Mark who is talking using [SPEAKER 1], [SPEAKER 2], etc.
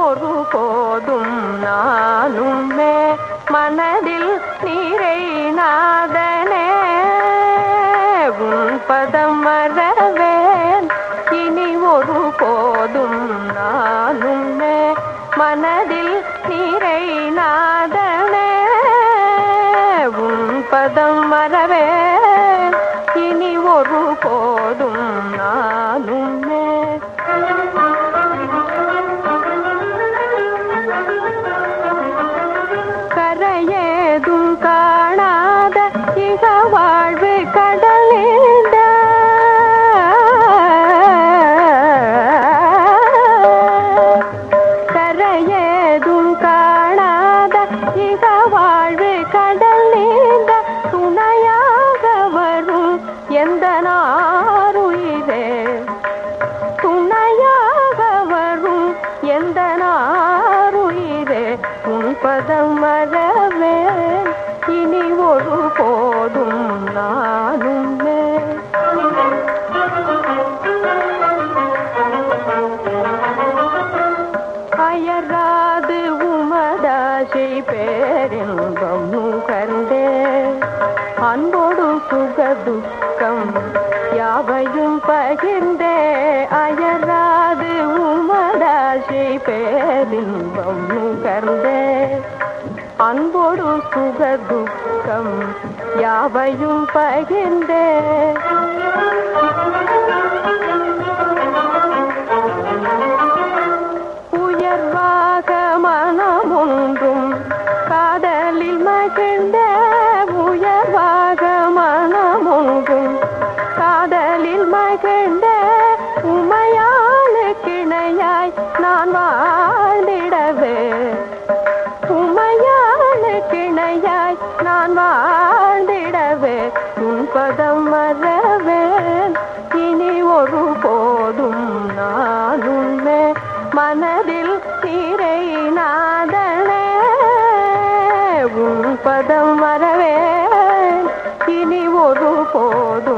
[SPEAKER 1] ஒரு போதும் நானுமே மனதில் நீரை நாதனே உன் பதம் மறவேன் இனி ஒரு போதும் நானுமே மனதில் நீரை நாதனே உன் பதம் மறவேன் இனி ஒரு போதும் நானுமே கரையேதும் காணாத இக வாழ்வு கடலேண்ட கரையேதும் காணாத இக வாழ்வு கடல் நீந்த துணையாக வரும் எந்த நாருயிரே துணையாக வரும் எந்த நாருயிரே உன் பதம் மறவே இனி ஒரு போதும் நானுமே அயராது உமதாசை பேரின்பம் நுகர்ந்தே அன்போடு சுக துக்கம் யாவையும் பகிர்ந்தே அயராது உமதாசை பேரின்பம் நுகர்ந்தே அன்போடு சுக துக்கம் யாவையும் பகிர்ந்தே உயர்வாக மனமொன்றும் காதலில் மகிழ்ந்த உயர்வாக மனமொன்றும் காதலில் மகிழ்ந்த உமையாளு கிணையாய் நான் வாழ்ந்திடவே உமையாளு கிணையாய் நான் வாழ்ந்திடவே உன் பதம் மறவேன் இனி ஒரு போதும் நானுமே மனதில் தீரை நாதனே உன் பதம் மறவேன் இனி ஒரு போதும்